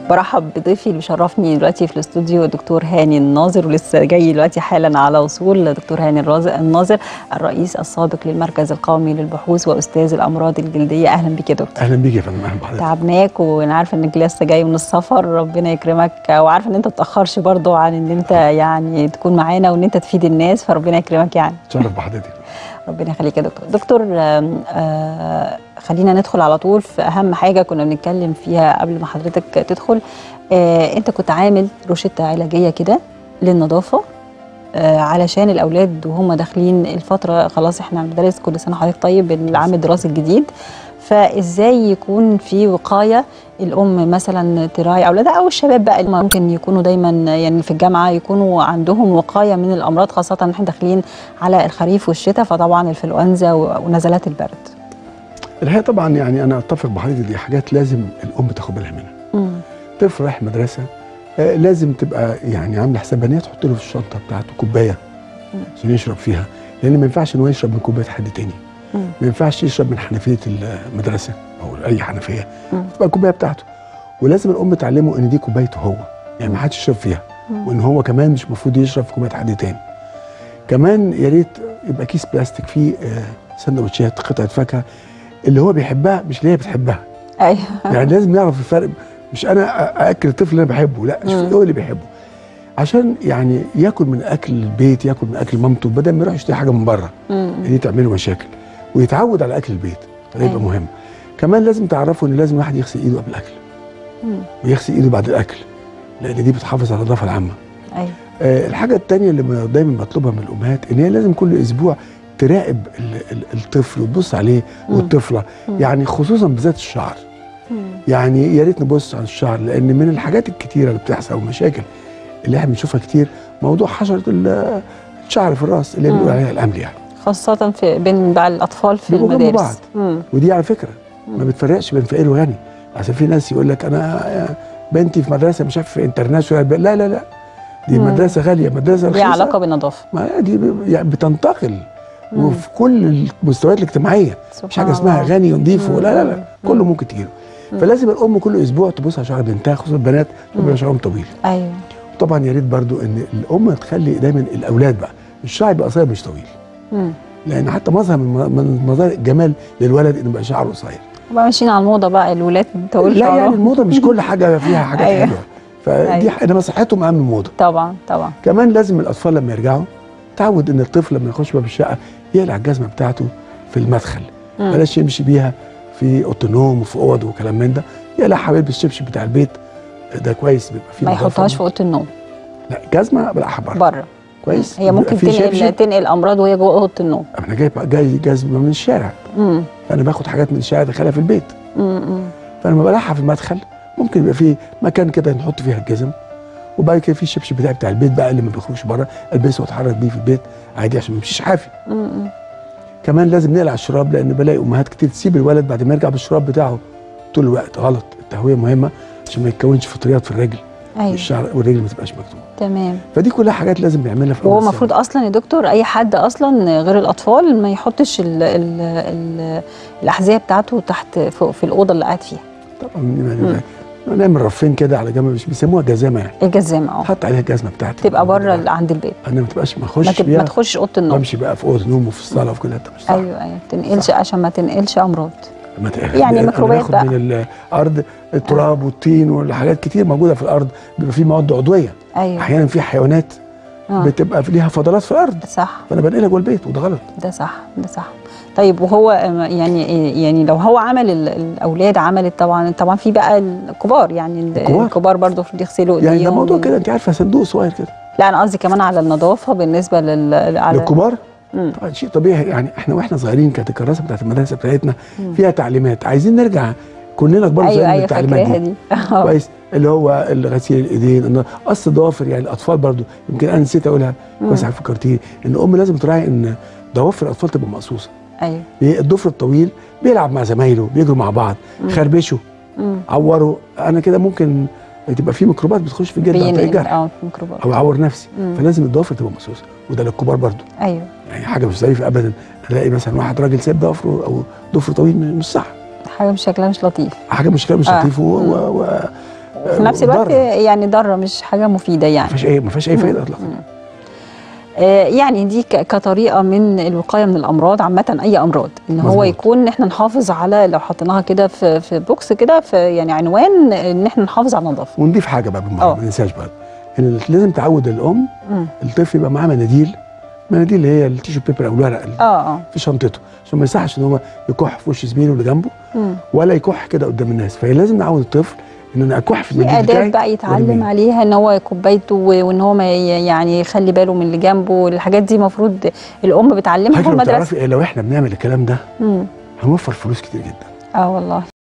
برحب بضيفي اللي بيشرفني دلوقتي في الاستوديو الدكتور هاني الناظر ولسه جاي دلوقتي حالا على وصول دكتور هاني الراز- الناظر الرئيس السابق للمركز القومي للبحوث واستاذ الامراض الجلديه اهلا بك يا دكتور اهلا بيك يا فندم اهلا بحضرتك تعبناك وانا عارفه انك لسه جاي من السفر ربنا يكرمك وعارفه ان انت تاخرش برضو عن ان انت يعني تكون معانا وان انت تفيد الناس فربنا يكرمك يعني اتشرف بحضرتك ربنا يخليك يا دكتور دكتور آم، آه خلينا ندخل على طول في اهم حاجه كنا بنتكلم فيها قبل ما حضرتك تدخل آه انت كنت عامل روشته علاجيه كده للنظافه آه علشان الاولاد وهم داخلين الفتره خلاص احنا على المدارس كل سنه حضرتك طيب العام الدراسي الجديد فازاي يكون في وقايه الام مثلا تراعي اولادها او الشباب بقى اللي ممكن يكونوا دايما يعني في الجامعه يكونوا عندهم وقايه من الامراض خاصه ان احنا داخلين على الخريف والشتاء فطبعا الانفلونزا و- ونزلات البرد الحقيقه طبعا يعني انا اتفق بحضرتك دي حاجات لازم الام تاخد بالها منها مم. طفل رايح مدرسه آه لازم تبقى يعني عامله حسابها ان هي تحط له في الشنطه بتاعته كوبايه مم. عشان يشرب فيها لان ما ينفعش ان هو يشرب من كوبايه حد تاني مم. ما ينفعش يشرب من حنفيه المدرسه او اي حنفيه مم. تبقى الكوبايه بتاعته ولازم الام تعلمه ان دي كوبايته هو يعني ما حدش يشرب فيها مم. وان هو كمان مش المفروض يشرب في كوبايه حد تاني كمان يا ريت يبقى كيس بلاستيك فيه آه، سندوتشات قطعه فاكهه اللي هو بيحبها مش اللي هي بتحبها ايوه يعني لازم نعرف الفرق مش انا أ- اكل الطفل اللي انا بحبه لا شوف مم. ايه هو اللي بيحبه عشان يعني ياكل من اكل البيت ياكل من اكل مامته بدل ما يروح يشتري حاجه من بره مم. دي تعمله مشاكل ويتعود على اكل البيت ده يبقى أيوة. مهم كمان لازم تعرفوا ان لازم الواحد يغسل ايده قبل الاكل مم. ويغسل ايده بعد الاكل لان دي بتحافظ على النظافه العامه ايوه آه، الحاجة التانية اللي ب- دايما بطلبها من الأمهات إن هي لازم كل أسبوع تراقب ال- ال- الطفل وتبص عليه مم. والطفلة مم. يعني خصوصا بالذات الشعر مم. يعني يا ريت نبص على الشعر لأن من الحاجات الكتيرة اللي بتحصل والمشاكل اللي احنا بنشوفها كتير موضوع حشرة ال- الشعر في الراس اللي مم. بنقول عليها الأمل يعني خاصه في بين بقى الاطفال في بيبقوا جنب المدارس بعض. مم. ودي على فكرة ما مم. بتفرقش بين فقير وغني عشان في ناس يقول لك أنا بنتي في مدرسة مش عارف انترناشونال لا لا لا دي مم. مدرسة غالية مدرسة ليها رخيصة علاقه بالنظافه ما هي دي ب- يعني بتنتقل مم. وفي كل المستويات الاجتماعيه مش سبحان حاجه اسمها الله. غني ونضيف مم. ولا لا لا مم. كله ممكن تجيله مم. فلازم الام كل اسبوع تبص على شعر بنتها خصوصا البنات مم. بيبقى شعرهم طويل ايوه طبعا يا ريت برضو ان الام تخلي دايما الاولاد بقى الشعر يبقى قصير مش طويل مم. لان حتى مظهر من من مظاهر الجمال للولد انه يبقى شعره قصير بقى ماشيين على الموضه بقى الولاد تقول لا يعني شعرهم. الموضه مش كل حاجه فيها حاجات أيوة. حلوه فدي أيوة. ح- انما صحتهم اهم من الموضه طبعا طبعا كمان لازم الاطفال لما يرجعوا تعود ان الطفل لما يخش باب الشقه يقلع الجزمه بتاعته في المدخل مم. بلاش يمشي بيها في اوضه النوم وفي اوض وكلام من ده يقلعها ويلبس الشبشب بتاع البيت ده كويس بيبقى فيه ما نظافة. يحطهاش في اوضه النوم لا جزمه بلعها بره بره كويس هي ممكن بيبقى فيه تنقل شبشب. تنقل امراض وهي جوه اوضه النوم انا جايب جاي جزمه من الشارع امم فانا باخد حاجات من الشارع ادخلها في البيت امم فلما بلعها في المدخل ممكن يبقى فيه مكان كده نحط فيها الجزم وبعد كده في الشبشب بتاعي بتاع البيت بقى اللي ما بيخرجش بره البسه واتحرك بيه في البيت عادي عشان ما يمشيش حافي امم كمان لازم نقلع الشراب لان بلاقي امهات كتير تسيب الولد بعد ما يرجع بالشراب بتاعه طول الوقت غلط التهويه مهمه عشان ما يتكونش فطريات في الرجل ايوه الشعر والرجل ما تبقاش مكتومه تمام فدي كلها حاجات لازم نعملها في وهو أول المفروض السنة. اصلا يا دكتور اي حد اصلا غير الاطفال ما يحطش ال ال ال الاحذيه بتاعته تحت فوق في الاوضه اللي قاعد فيها طبعا يعني نعمل رفين كده على جنب مش بيسموها جزامه يعني الجزامه اه حط عليها الجزمه بتاعتي تبقى بره ال- عند البيت انا ما تبقاش ما ما, اخش تب... ما بيها تخشش اوضه النوم وامشي بقى في اوضه نوم وفي الصاله وفي كل حته مش صح ايوه ايوه ما تنقلش صح. عشان ما تنقلش امراض ما ت- يعني أنا ميكروبات باخد بقى. من الارض التراب والطين والحاجات كتير موجوده في الارض بيبقى في مواد عضويه ايوه احيانا في حيوانات آه. بتبقى في ليها فضلات في الارض صح فانا بنقلها جوه البيت وده غلط ده صح ده صح طيب وهو آه، يعني يعني لو هو عمل ال- الاولاد عملت طبعا طبعا في بقى الكبار يعني ال- الكبار. الكبار برضه المفروض يغسلوا يعني ده ايديهم موضوع وال- كده انت عارفه صندوق صغير كده لا انا قصدي كمان على النظافه بالنسبه لل على للكبار مم. طبعا شيء طبيعي يعني احنا واحنا صغيرين كانت الكراسه بتاعت المدرسه بتاعتنا مم. فيها تعليمات عايزين نرجع كلنا كبار ايوه زي ايوه التعليمات فاكراها دي دي آه. كويس اللي هو غسيل الايدين إن قص ضوافر يعني الاطفال برضو يمكن انا نسيت اقولها مم. كويس حضرتك فكرتيني ان الام لازم تراعي ان ضوافر الاطفال تبقى مقصوصه ايوه إيه، الضفر الطويل بيلعب مع زمايله بيجروا مع بعض مم. خربشوا مم. عوروا انا كده ممكن تبقى في ميكروبات بتخش في الجلد عن طريق بينقل الجرح اه ميكروبات او اعور نفسي مم. فلازم الضوافر تبقى مقصوصه وده للكبار برضو ايوه يعني حاجه مش ظريفه ابدا الاقي مثلا واحد راجل سايب ضفره او ضفر طويل مش صح حاجه مش شكلها مش لطيف حاجه مش كده مش آه. لطيف و... و... و... في نفس الوقت ضرر. يعني ضاره مش حاجه مفيده ما يعني فيهاش اي ما فيهاش اي فايده اطلاقا آه، يعني دي ك- كطريقه من الوقايه من الامراض عامه اي امراض ان هو مظبوط. يكون ان احنا نحافظ على لو حطيناها كده في في بوكس كده في يعني عنوان ان احنا نحافظ على النظافه ونضيف حاجه بقى بالمره آه. ما ننساش بقى إن لازم تعود الام مم. الطفل يبقى معاه مناديل مناديل اللي هي التيشو بيبر او الورق اللي اه اه في شنطته عشان ما يصحش ان هو يكح في وش زميله اللي جنبه مم. ولا يكح كده قدام الناس فلازم نعود الطفل ان انا اكح في في المنديل اداب بتاعي بقى يتعلم وأرميه. عليها ان هو كوبايته و- وان هو ما ي- يعني يخلي باله من اللي جنبه الحاجات دي المفروض الام بتعلمها في حاجه لو المدرسه تعرفي إيه، لو احنا بنعمل الكلام ده مم. هنوفر فلوس كتير جدا اه والله